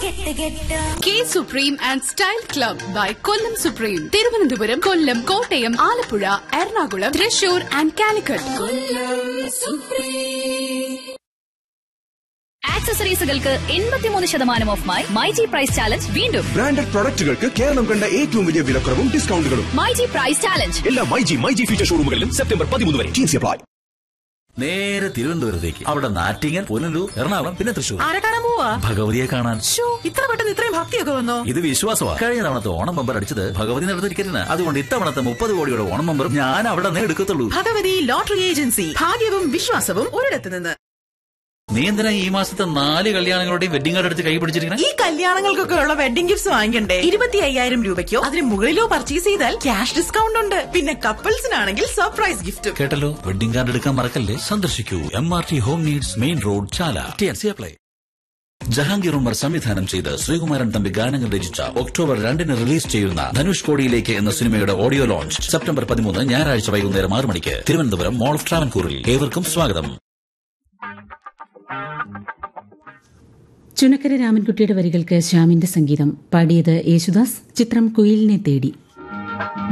K supreme and style club by Kollam supreme Thiruvananthapuram Kollam Kottayam Alappuzha Ernakulam Thrissur and Calicut ആക്സസറീസുകൾക്ക് എൺപത്തിമൂന്ന് ശതമാനം off my my G price challenge വീണ്ടും branded പ്രൊഡക്റ്റുകൾക്ക് കേരളം കണ്ട ഏറ്റവും വലിയ വിലക്കുറവും ഡിസ്കൗണ്ടുകളും മൈ ജി പ്രൈസ് ചാലഞ്ച് എല്ലാ my G my G future ഷോറൂമുകളിലും സെപ്റ്റംബർ പതിമൂന്ന് വരെ ടി അപ്ലൈ നേരെ തിരുവനന്തപുരത്തേക്ക് അവിടെ നാറ്റിങ്ങൽ പുനലൂർ എറണാകുളം പിന്നെ തൃശൂർ ആരെ കാണാൻ പോവാ ഭഗവതിയെ കാണാൻ ശ്ശോ, ഇത്ര പെട്ടെന്ന് ഇത്രയും ഭക്തിയൊക്കെ വന്നോ ഇത് വിശ്വാസമാണ് കഴിഞ്ഞ തവണത്തെ ഓണം ബമ്പർ അടിച്ചത് ഭഗവതി നടന്ന ടിക്കറ്റിന് അതുകൊണ്ട് ഇത്തവണത്തെ മുപ്പത് കോടിയുടെ ഓണം ബമ്പറും ഞാൻ അവിടെ നിന്ന് എടുക്കത്തുള്ളൂ ഭഗവതി ലോട്ടറി ഏജൻസി ഭാഗ്യവും വിശ്വാസവും ഒരിടത്ത് നിന്ന് നീ എന്തിനാ ഈ മാസത്തെ നാല് കല്യാണങ്ങളുടെയും വെഡിങ് കാർഡ് എടുത്ത് കൈ പിടിച്ചിരിക്കണേ ഈ കല്യാണങ്ങൾക്കൊക്കെ ഉള്ള വെഡിംഗ് ഗിഫ്റ്റ്സ് വാങ്ങിക്കണ്ടേ ഇരുപത്തി അയ്യായിരം രൂപയ്ക്കോ അതിന് മുകളിലോ പർച്ചേസ് ചെയ്താൽ ക്യാഷ് ഡിസ്കൗണ്ട് ഉണ്ട് പിന്നെ കപ്പിൾസിനാണെങ്കിൽ സർപ്രൈസ് ഗിഫ്റ്റും കേട്ടല്ലോ വെഡിങ് കാർഡ് എടുക്കാൻ മറക്കല്ലേ സന്ദർശിക്കൂ M R T home needs main road Chala T N C apply Jahangir Umar സംവിധാനം ചെയ്ത് ശ്രീകുമാരൻ തമ്പി ഗാനങ്ങൾ രചിച്ച ഒക്ടോബർ രണ്ടിന് റിലീസ് ചെയ്യുന്ന ധനുഷ് കോടിയിലേക്ക് എന്ന സിനിമയുടെ ഓഡിയോ ലോഞ്ച് സെപ്റ്റംബർ പതിമൂന്ന് ഞായറാഴ്ച വൈകുന്നേരം ആറ് മണിക്ക് തിരുവനന്തപുരം മോൾ ഓഫ് ട്രാവൻകൂറിൽ ഏവർക്കും സ്വാഗതം ചുനക്കര രാമൻകുട്ടിയുടെ വരികൾക്ക് ശ്യാമിന്റെ സംഗീതം പാടിയത് യേശുദാസ് ചിത്രം കുയിലിനെ തേടി